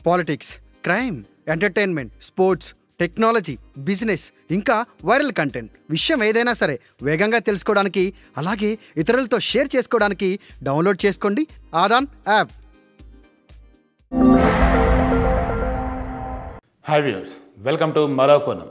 politics crime entertainment sports technology business ఇంకా viral content విషయం ఏదైనా సరే వేగంగా తెలుసుకోవడానికి అలాగే ఇతరులతో షేర్ చేసుకోవడానికి డౌన్లోడ్ చేసుకోండి Aadan app hi viewers welcome to మరో కోణం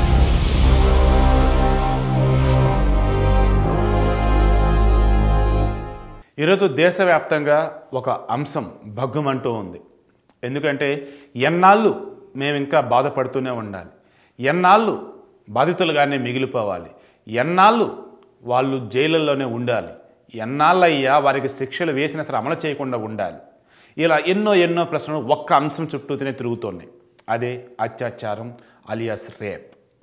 ఈరోజు దేశవ్యాప్తంగా ఒక అంశం భగ్గుమంటూ ఉంది ఎందుకంటే ఎన్నాళ్ళు మేము ఇంకా బాధపడుతూనే ఉండాలి ఎన్నాళ్ళు బాధితులుగానే మిగిలిపోవాలి ఎన్నాళ్ళు వాళ్ళు జైళ్ళల్లోనే ఉండాలి ఎన్నాళ్ళయ్యా వారికి శిక్షలు వేసిన సరే అమలు చేయకుండా ఉండాలి ఇలా ఎన్నో ఎన్నో ప్రశ్నలు ఒక్క అంశం చుట్టూతోనే తిరుగుతున్నాయి అదే అత్యాచారం అలియాస్ రేప్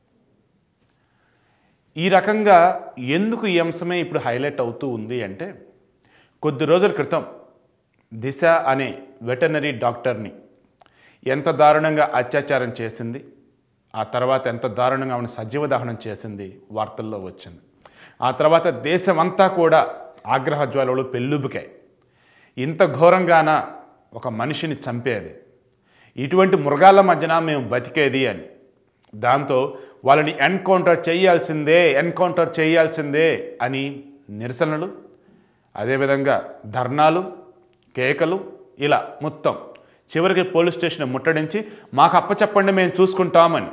ఈ రకంగా ఎందుకు ఈ అంశమే ఇప్పుడు హైలైట్ అవుతూ ఉంది అంటే కొద్ది రోజుల క్రితం దిశ అనే వెటర్నరీ డాక్టర్ని ఎంత దారుణంగా అత్యాచారం చేసింది ఆ తర్వాత ఎంత దారుణంగా ఆమెను సజీవ దహనం చేసింది వార్తల్లో వచ్చింది ఆ తర్వాత దేశమంతా కూడా ఆగ్రహ జ్వాలలు పెళ్ళుబుకాయి ఇంత ఘోరంగాన ఒక మనిషిని చంపేది ఇటువంటి మృగాల మధ్యన మేము బతికేది అని దాంతో వాళ్ళని ఎన్కౌంటర్ చేయాల్సిందే ఎన్కౌంటర్ చేయాల్సిందే అని నిరసనలు అదేవిధంగా ధర్నాలు కేకలు ఇలా మొత్తం చివరికి పోలీస్ స్టేషన్ ముట్టడించి మాకు అప్పచెప్పండి మేము చూసుకుంటామని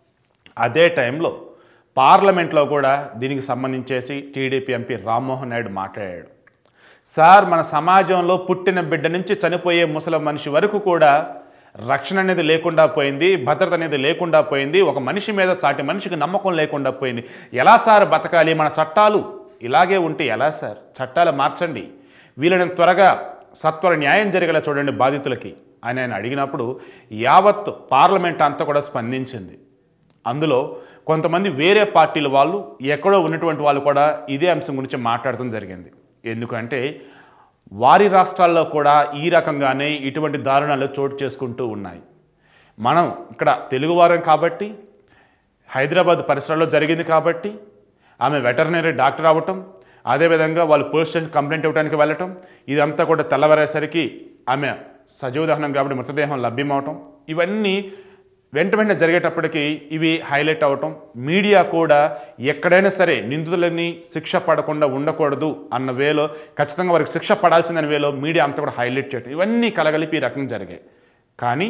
అదే టైంలో పార్లమెంట్లో కూడా దీనికి సంబంధించేసి టీడీపీ ఎంపీ రామ్మోహన్ నాయుడు మాట్లాడాడు సార్ మన సమాజంలో పుట్టిన బిడ్డ నుంచి చనిపోయే ముసలి మనిషి వరకు కూడా రక్షణ అనేది లేకుండా పోయింది భద్రత అనేది లేకుండా పోయింది ఒక మనిషి మీద సాటి మనిషికి నమ్మకం లేకుండా పోయింది ఎలా సార్ బతకాలి మన చట్టాలు ఇలాగే ఉంటే ఎలా సార్ చట్టాలు మార్చండి వీళ్ళని త్వరగా సత్వర న్యాయం జరిగేలా చూడండి బాధితులకి అని ఆయన అడిగినప్పుడు యావత్ పార్లమెంట్ అంతా కూడా స్పందించింది అందులో కొంతమంది వేరే పార్టీల వాళ్ళు ఎక్కడో ఉన్నటువంటి వాళ్ళు కూడా ఇదే అంశం గురించి మాట్లాడటం జరిగింది ఎందుకంటే వారి రాష్ట్రాల్లో కూడా ఈ రకంగానే ఇటువంటి దారుణాలు చోటు చేసుకుంటూ ఉన్నాయి మనం ఇక్కడ తెలుగువారం కాబట్టి హైదరాబాద్ పరిసరాల్లో జరిగింది కాబట్టి ఆమె వెటర్నరీ డాక్టర్ అవ్వటం అదేవిధంగా వాళ్ళు పోలీస్ స్టేషన్ కంప్లైంట్ ఇవ్వడానికి వెళ్ళటం ఇదంతా కూడా తెల్లవారేసరికి ఆమె సజీవ దహనం కాబట్టి మృతదేహం లభ్యమవటం ఇవన్నీ వెంట వెంటనే జరిగేటప్పటికి ఇవి హైలైట్ అవటం మీడియా కూడా ఎక్కడైనా సరే నిందితులని శిక్ష పడకుండా ఉండకూడదు అన్న వేలో ఖచ్చితంగా వారికి శిక్ష పడాల్సిందన్న వేలో మీడియా అంతా కూడా హైలైట్ చేయటం ఇవన్నీ కలగలిపి ఈ రకంగా జరిగాయి కానీ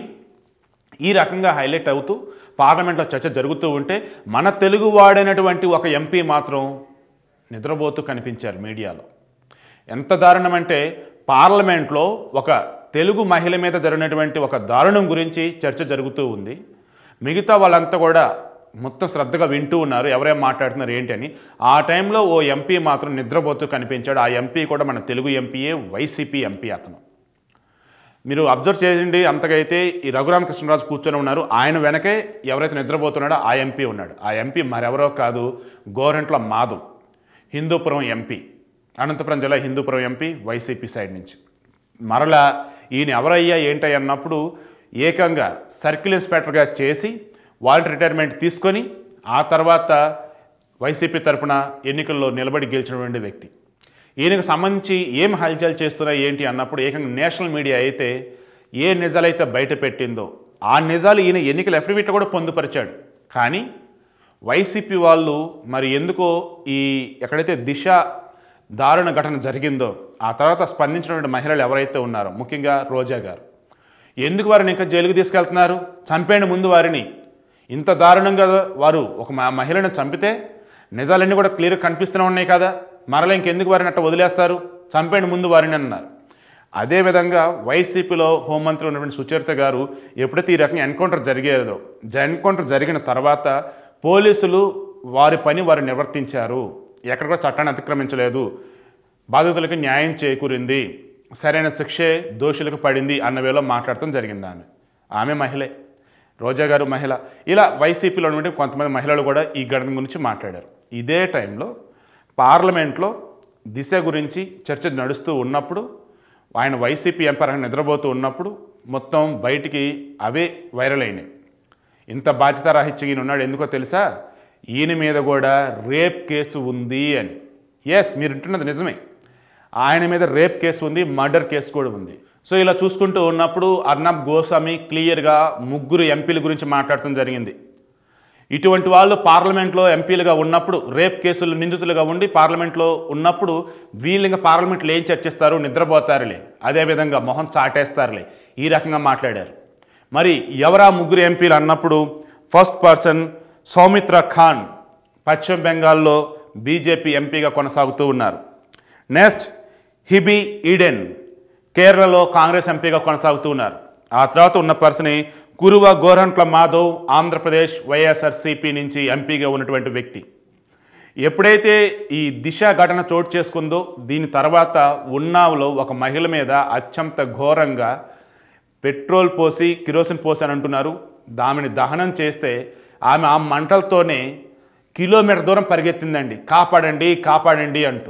ఈ రకంగా హైలైట్ అవుతూ పార్లమెంట్లో చర్చ జరుగుతూ ఉంటే మన తెలుగు వాడైనటువంటి ఒక ఎంపీ మాత్రం నిద్రపోతూ కనిపించారు మీడియాలో ఎంత దారుణం అంటే పార్లమెంట్లో ఒక తెలుగు మహిళ మీద జరిగినటువంటి ఒక దారుణం గురించి చర్చ జరుగుతూ ఉంది మిగతా వాళ్ళంతా కూడా మొత్తం శ్రద్ధగా వింటూ ఉన్నారు ఎవరేం మాట్లాడుతున్నారు ఏంటి అని ఆ టైంలో ఓ ఎంపీ మాత్రం నిద్రపోతూ కనిపించాడు ఆ ఎంపీ కూడా మన తెలుగు ఎంపీయే వైసీపీ ఎంపీ అతను మీరు అబ్జర్వ్ చేయండి అంతకైతే ఈ రఘురామకృష్ణరాజు కూర్చొని ఉన్నారు ఆయన వెనకే ఎవరైతే నిద్రపోతున్నాడో ఆ ఎంపీ ఉన్నాడు ఆ ఎంపీ మరెవరో కాదు గోరంట్ల మాధవ్ హిందూపురం ఎంపీ అనంతపురం జిల్లా హిందూపురం ఎంపీ వైసీపీ సైడ్ నుంచి మరలా ఈయన ఎవరయ్యా ఏంటి అన్నప్పుడు ఏకంగా సర్కిల్ ఇన్స్పెక్టర్గా చేసి వాలంటీ రిటైర్మెంట్ తీసుకొని ఆ తర్వాత వైసీపీ తరపున ఎన్నికల్లో నిలబడి గెలిచినటువంటి వ్యక్తి ఈయనకు సంబంధించి ఏం హల్చల్ చేస్తున్నాయి ఏంటి అన్నప్పుడు ఏకంగా నేషనల్ మీడియా అయితే ఏ నిజాలైతే బయట పెట్టిందో ఆ నిజాలు ఈయన ఎన్నికల అఫిడవిట్లో కూడా పొందుపరిచాడు కానీ వైసీపీ వాళ్ళు మరి ఎందుకో ఈ ఎక్కడైతే దిశ దారుణ ఘటన జరిగిందో ఆ తర్వాత స్పందించినటువంటి మహిళలు ఎవరైతే ఉన్నారో ముఖ్యంగా రోజా గారు ఎందుకు వారిని ఇంకా జైలుకు తీసుకెళ్తున్నారు చంపేయండి ముందు వారిని ఇంత దారుణంగా వారు ఒక మ- మహిళను చంపితే నిజాలన్నీ కూడా క్లియర్గా కనిపిస్తూనే ఉన్నాయి కదా మరలా ఇంకెందుకు వారిని అట్ట వదిలేస్తారు చంపేయండి ముందు వారిని అన్నారు అదేవిధంగా వైసీపీలో హోంమంత్రి ఉన్నటువంటి సుచరిత గారు ఎప్పుడైతే ఈ రకంగా ఎన్కౌంటర్ జరిగేదో జ- ఎన్కౌంటర్ జరిగిన తర్వాత పోలీసులు వారి పని వారు నిర్వర్తించారు ఎక్కడ కూడా చట్టాన్ని అతిక్రమించలేదు బాధితులకు న్యాయం చేకూరింది సరైన శిక్షే దోషులకు పడింది అన్న వేలో మాట్లాడటం జరిగింది ఆమె ఆమె మహిళే రోజా గారు మహిళ ఇలా వైసీపీలో ఉన్నటువంటి కొంతమంది మహిళలు కూడా ఈ ఘటన గురించి మాట్లాడారు ఇదే టైంలో పార్లమెంట్లో దిశ గురించి చర్చ నడుస్తూ ఉన్నప్పుడు ఆయన వైసీపీ ఎంపీ నిద్రపోతూ ఉన్నప్పుడు మొత్తం బయటికి అవే వైరల్ అయినాయి ఇంత బాధ్యతారాహిత్యం ఈయన ఉన్నాడు ఎందుకో తెలుసా ఈయన మీద కూడా రేప్ కేసు ఉంది అని ఎస్ మీరు వింటున్నది నిజమే ఆయన మీద రేప్ కేసు ఉంది మర్డర్ కేసు కూడా ఉంది సో ఇలా చూసుకుంటూ ఉన్నప్పుడు అర్నబ్ గోస్వామి క్లియర్గా ముగ్గురు ఎంపీల గురించి మాట్లాడటం జరిగింది ఇటువంటి వాళ్ళు పార్లమెంట్లో ఎంపీలుగా ఉన్నప్పుడు రేప్ కేసులు నిందితులుగా ఉండి పార్లమెంట్లో ఉన్నప్పుడు వీళ్ళు ఇంకా పార్లమెంట్లో ఏం చర్చిస్తారు నిద్రపోతారులే అదేవిధంగా మొహం చాటేస్తారులే ఈ రకంగా మాట్లాడారు మరి ఎవరా ముగ్గురు ఎంపీలు అన్నప్పుడు ఫస్ట్ పర్సన్ సౌమిత్ర ఖాన్ పశ్చిమ బెంగాల్లో బీజేపీ ఎంపీగా కొనసాగుతూ ఉన్నారు నెక్స్ట్ హిబీ ఈడెన్ కేరళలో కాంగ్రెస్ ఎంపీగా కొనసాగుతూ ఉన్నారు ఆ తర్వాత ఉన్న పర్సని కురువ గోరంట్ల మాధవ్ ఆంధ్రప్రదేశ్ వైఎస్ఆర్సీపీ నుంచి ఎంపీగా ఉన్నటువంటి వ్యక్తి ఎప్పుడైతే ఈ దిశ ఘటన చోటు చేసుకుందో దీని తర్వాత ఉన్నావులో ఒక మహిళ మీద అత్యంత ఘోరంగా పెట్రోల్ పోసి కిరోసిన్ పోసి అని అంటున్నారు దామిని దహనం చేస్తే ఆమె ఆ మంటలతోనే కిలోమీటర్ దూరం పరిగెత్తిందండి కాపాడండి కాపాడండి అంటూ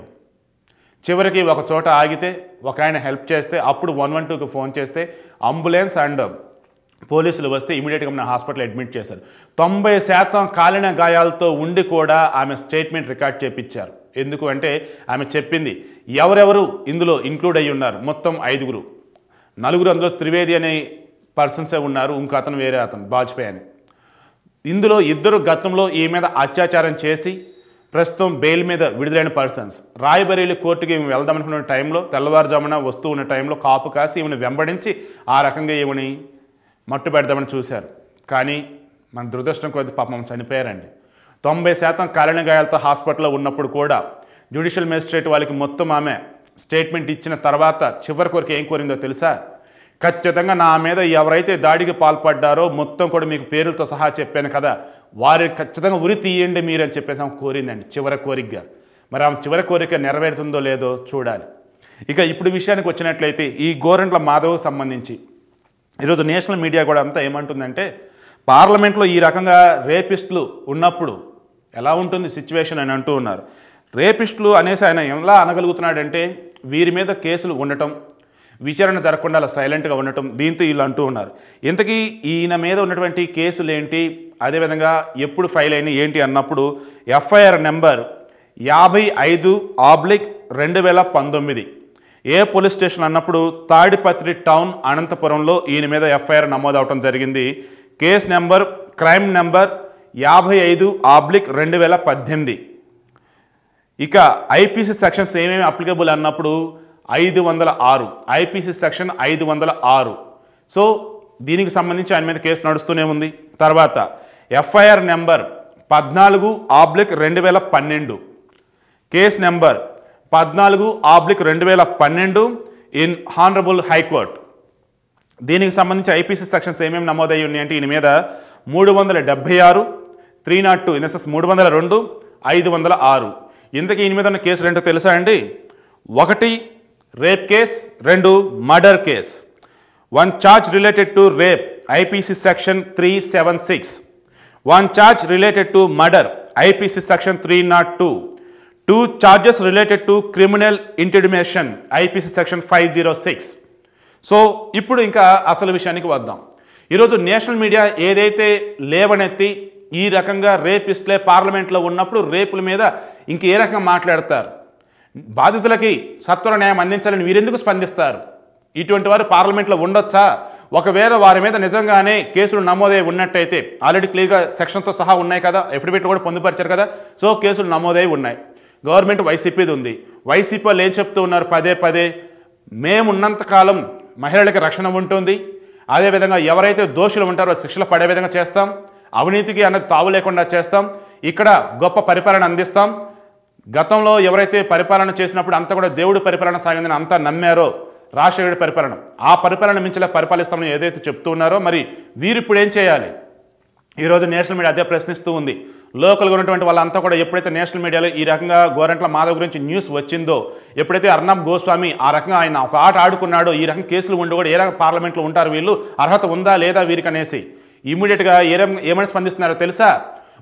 చివరికి ఒక చోట ఆగితే ఒక ఆయన హెల్ప్ చేస్తే అప్పుడు వన్ వన్ టూకి ఫోన్ చేస్తే అంబులెన్స్ అండ్ పోలీసులు వస్తే ఇమీడియట్గా మన హాస్పిటల్ అడ్మిట్ చేశారు తొంభై శాతం కాలిన గాయాలతో ఉండి కూడా ఆమె స్టేట్మెంట్ రికార్డ్ చేపించారు ఎందుకు అంటే ఆమె చెప్పింది ఎవరెవరు ఇందులో ఇంక్లూడ్ అయ్యి ఉన్నారు మొత్తం ఐదుగురు నలుగురు అందులో త్రివేది అనే పర్సన్సే ఉన్నారు ఇంకో అతను వేరే అతను వాజ్పేయి అని ఇందులో ఇద్దరు గతంలో ఈ మీద అత్యాచారం చేసి ప్రస్తుతం బెయిల్ మీద విడుదలైన పర్సన్స్ రాయబరేలి కోర్టుకి ఈమె వెళ్దామనుకున్న టైంలో తెల్లవారుజామున వస్తూ ఉన్న టైంలో కాపు కాసి ఈమెను వెంబడించి ఆ రకంగా ఈమెని మట్టు పెడదామని చూశారు కానీ మన దురదృష్టం కొద్ది పాపం చనిపోయారండి తొంభై శాతం కాలిన గాయాలతో హాస్పిటల్లో ఉన్నప్పుడు కూడా జ్యుడిషియల్ మేజిస్ట్రేట్ వాళ్ళకి మొత్తం ఆమె స్టేట్మెంట్ ఇచ్చిన తర్వాత చివరి కొరకు ఏం కోరిందో తెలుసా ఖచ్చితంగా నా మీద ఎవరైతే దాడికి పాల్పడ్డారో మొత్తం కూడా మీకు పేర్లతో సహా చెప్పాను కదా వారి ఖచ్చితంగా ఉరి తీయండి మీరు అని చెప్పేసి ఆమె కోరిందండి చివరి కోరికగా మరి ఆమె చివరి కోరిక నెరవేరుతుందో లేదో చూడాలి ఇక ఇప్పుడు విషయానికి వచ్చినట్లయితే ఈ గోరంట్ల మాధవ్కి సంబంధించి ఈరోజు నేషనల్ మీడియా కూడా అంతా ఏమంటుందంటే పార్లమెంట్లో ఈ రకంగా రేపిస్టులు ఉన్నప్పుడు ఎలా ఉంటుంది సిచ్యువేషన్ అని అంటూ ఉన్నారు రేపిస్టులు అనేసి ఆయన ఎలా అనగలుగుతున్నాడంటే వీరి మీద కేసులు ఉండటం విచారణ జరగకుండా అలా సైలెంట్గా ఉండటం దీంతో వీళ్ళు అంటూ ఉన్నారు ఇంతకీ ఈయన మీద ఉన్నటువంటి కేసులు ఏంటి అదేవిధంగా ఎప్పుడు ఫైల్ అయినాయి ఏంటి అన్నప్పుడు ఎఫ్ఐఆర్ నెంబర్ యాభై ఐదు ఆబ్లిక్ రెండు వేల పంతొమ్మిది ఏ పోలీస్ స్టేషన్ అన్నప్పుడు తాడిపత్రి టౌన్ అనంతపురంలో ఈయన మీద ఎఫ్ఐఆర్ నమోదు అవడం జరిగింది కేస్ నెంబర్ క్రైమ్ నెంబర్ యాభై ఐదు ఆబ్లిక్ రెండు వేల పద్దెనిమిది ఇక ఐపీసీ సెక్షన్స్ ఏమేమి అప్లికబుల్ అన్నప్పుడు ఐదు వందల ఆరు ఐపీసీ సెక్షన్ ఐదు వందల ఆరు సో దీనికి సంబంధించి ఆయన మీద కేసు నడుస్తూనే ఉంది తర్వాత ఎఫ్ఐఆర్ నెంబర్ పద్నాలుగు ఆబ్లిక్ రెండు వేల పన్నెండు కేస్ నెంబర్ పద్నాలుగు ఆబ్లిక్ రెండు వేల పన్నెండు ఇన్ హానరబుల్ హైకోర్ట్ దీనికి సంబంధించి ఐపీసీ సెక్షన్స్ ఏమేమి నమోదయ్యి ఉన్నాయి అంటే ఈయన మీద మూడు వందల డెబ్బై ఆరు త్రీ నాట్ టూ ఇన్ మూడు వందల రెండు ఐదు వందల ఆరు ఇంతకీ ఈయన మీద ఉన్న కేసులు ఏంటో తెలుసా అండి ఒకటి రేప్ కేస్ రెండు murder case one charge related to rape IPC section three seven six one charge related to murder IPC section three nought two two charges related to criminal intimidation IPC section five zero six so ఇప్పుడు ఇంకా అసలు విషయానికి వద్దాం ఈరోజు national media ఏదైతే లేవనెత్తి ఈ రకంగా రేపిస్ట్లే పార్లమెంట్లో ఉన్నప్పుడు రేపుల మీద ఇంక ఏ రకంగా మాట్లాడతారు బాధితులకి సత్వర న్యాయం అందించాలని వీరెందుకు స్పందిస్తారు ఇటువంటి వారు పార్లమెంట్లో ఉండొచ్చా ఒకవేళ వారి మీద నిజంగానే కేసులు నమోదై ఉన్నట్టయితే ఆల్రెడీ క్లియర్గా సెక్షన్తో సహా ఉన్నాయి కదా ఎఫిడవిట్ కూడా పొందుపరిచారు కదా సో కేసులు నమోదై ఉన్నాయి గవర్నమెంట్ వైసీపీది ఉంది వైసీపీ వాళ్ళు ఏం చెప్తూ ఉన్నారు పదే పదే మేము ఉన్నంతకాలం మహిళలకి రక్షణ ఉంటుంది అదేవిధంగా ఎవరైతే దోషులు ఉంటారో శిక్షలు పడే విధంగా చేస్తాం అవినీతికి అన్నది తావు లేకుండా చేస్తాం ఇక్కడ గొప్ప పరిపాలన అందిస్తాం గతంలో ఎవరైతే పరిపాలన చేసినప్పుడు అంతా కూడా దేవుడి పరిపాలన సాగిందని అంతా నమ్మారో రాజశేఖరుడి పరిపాలన ఆ పరిపాలన మించిలా పరిపాలిస్తామని ఏదైతే చెప్తూ ఉన్నారో మరి వీరు ఇప్పుడు ఏం చేయాలి ఈరోజు నేషనల్ మీడియా అదే ప్రశ్నిస్తూ ఉంది లోకల్గా ఉన్నటువంటి వాళ్ళంతా కూడా ఎప్పుడైతే నేషనల్ మీడియాలో ఈ రకంగా గోరంట్ల మాధవ్ గురించి న్యూస్ వచ్చిందో ఎప్పుడైతే అర్నబ్ గోస్వామి ఆ రకంగా ఆయన ఒక ఆట ఆడుకున్నాడో ఈ రకం కేసులు ఉండి కూడా ఏ రకంగా పార్లమెంట్లో ఉంటారు వీళ్ళు అర్హత ఉందా లేదా వీరికి అనేసి ఇమీడియట్గా ఏ రకం ఏమని స్పందిస్తున్నారో తెలుసా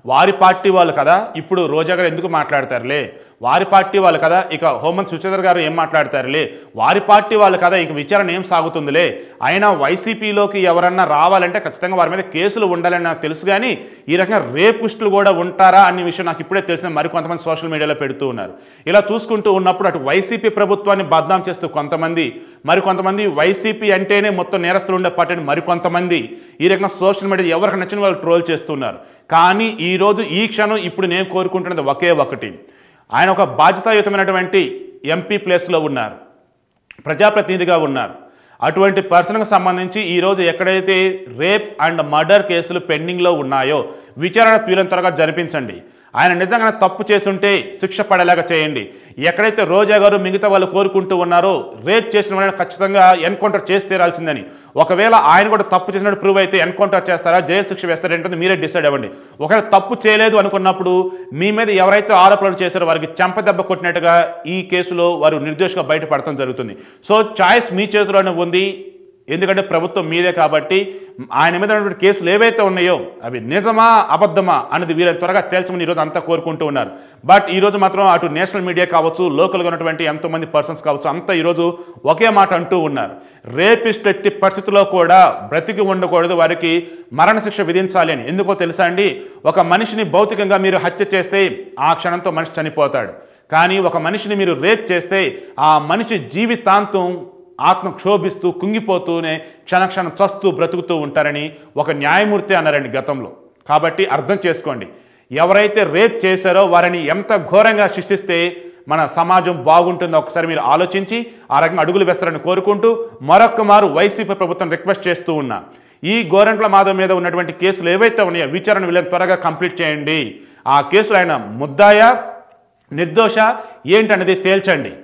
వారి పార్టీ వాళ్ళు కదా ఇప్పుడు రోజా గారు ఎందుకు మాట్లాడతారులే వారి పార్టీ వాళ్ళు కదా ఇక హోంమంత్రి సుచంద్ర గారు ఏం మాట్లాడతారులే వారి పార్టీ వాళ్ళు కదా ఇక విచారణ ఏం సాగుతుందిలే అయినా వైసీపీలోకి ఎవరన్నా రావాలంటే ఖచ్చితంగా వారి మీద కేసులు ఉండాలని నాకు తెలుసు కానీ ఈ రకంగా రేపిస్టులు కూడా ఉంటారా అనే విషయం నాకు ఇప్పుడే తెలిసిన మరికొంతమంది సోషల్ మీడియాలో పెడుతూ ఉన్నారు ఇలా చూసుకుంటూ ఉన్నప్పుడు అటు వైసీపీ ప్రభుత్వాన్ని బద్నాం చేస్తూ కొంతమంది మరికొంతమంది వైసీపీ అంటేనే మొత్తం నేరస్తులు ఉండే పార్టీని మరికొంతమంది ఈ రకంగా సోషల్ మీడియా ఎవరికి నచ్చిన వాళ్ళు ట్రోల్ చేస్తున్నారు కానీ ఈరోజు ఈ క్షణం ఇప్పుడు నేను కోరుకుంటున్నది ఒకే ఒకటి ఆయన ఒక బాధ్యతాయుతమైనటువంటి ఎంపీ ప్లేస్లో ఉన్నారు ప్రజాప్రతినిధిగా ఉన్నారు అటువంటి పర్సన్కి సంబంధించి ఈరోజు ఎక్కడైతే రేప్ అండ్ మర్డర్ కేసులు పెండింగ్లో ఉన్నాయో విచారణ పీలం త్వరగా జరిపించండి ఆయన నిజంగానే తప్పు చేసుంటే శిక్ష పడేలాగా చేయండి ఎక్కడైతే రోజా గారు మిగతా వాళ్ళు కోరుకుంటూ ఉన్నారో రేప్ చేసిన వాళ్ళని ఖచ్చితంగా ఎన్కౌంటర్ చేసి తీరాల్సిందని ఒకవేళ ఆయన కూడా తప్పు చేసినట్టు ప్రూవ్ అయితే ఎన్కౌంటర్ చేస్తారా జైలు శిక్ష వేస్తారా ఏంటంటే మీరే డిసైడ్ అవ్వండి ఒకవేళ తప్పు చేయలేదు అనుకున్నప్పుడు మీ మీద ఎవరైతే ఆరోపణలు చేశారో వారికి చెంపదెబ్బ కొట్టినట్టుగా ఈ కేసులో వారు నిర్దోషిగా బయటపడటం జరుగుతుంది సో చాయిస్ మీ చేతిలోనే ఉంది ఎందుకంటే ప్రభుత్వం మీదే కాబట్టి ఆయన మీద ఉన్నటువంటి కేసులు ఏవైతే ఉన్నాయో అవి నిజమా అబద్ధమా అనేది వీళ్ళని త్వరగా తేల్చమని ఈరోజు అంతా కోరుకుంటూ ఉన్నారు బట్ ఈరోజు మాత్రం అటు నేషనల్ మీడియా కావచ్చు లోకల్గా ఉన్నటువంటి ఎంతోమంది పర్సన్స్ కావచ్చు అంతా ఈరోజు ఒకే మాట అంటూ ఉన్నారు రేపిస్ట్ ఎట్టి పరిస్థితుల్లో కూడా బ్రతికి ఉండకూడదు వారికి మరణశిక్ష విధించాలి అని ఎందుకో తెలుసా అండి ఒక మనిషిని భౌతికంగా మీరు హత్య చేస్తే ఆ క్షణంతో మనిషి చనిపోతాడు కానీ ఒక మనిషిని మీరు రేప్ చేస్తే ఆ మనిషి జీవితాంతం ఆత్మ క్షోభిస్తూ కుంగిపోతూనే క్షణక్షణం చస్తూ బ్రతుకుతూ ఉంటారని ఒక న్యాయమూర్తి అన్నారండి గతంలో కాబట్టి అర్థం చేసుకోండి ఎవరైతే రేప్ చేశారో వారిని ఎంత ఘోరంగా శిక్షిస్తే మన సమాజం బాగుంటుందో ఒకసారి మీరు ఆలోచించి ఆ రకంగా అడుగులు వేస్తారని కోరుకుంటూ మరొక్క మారు వైసీపీ ప్రభుత్వం రిక్వెస్ట్ చేస్తూ ఉన్నా ఈ గోరంట్ల మాధవ్ మీద ఉన్నటువంటి కేసులు ఏవైతే ఉన్నాయో విచారణ వీళ్ళని త్వరగా కంప్లీట్ చేయండి ఆ కేసులు ఆయన ముద్దాయా నిర్దోష ఏంటనేది తేల్చండి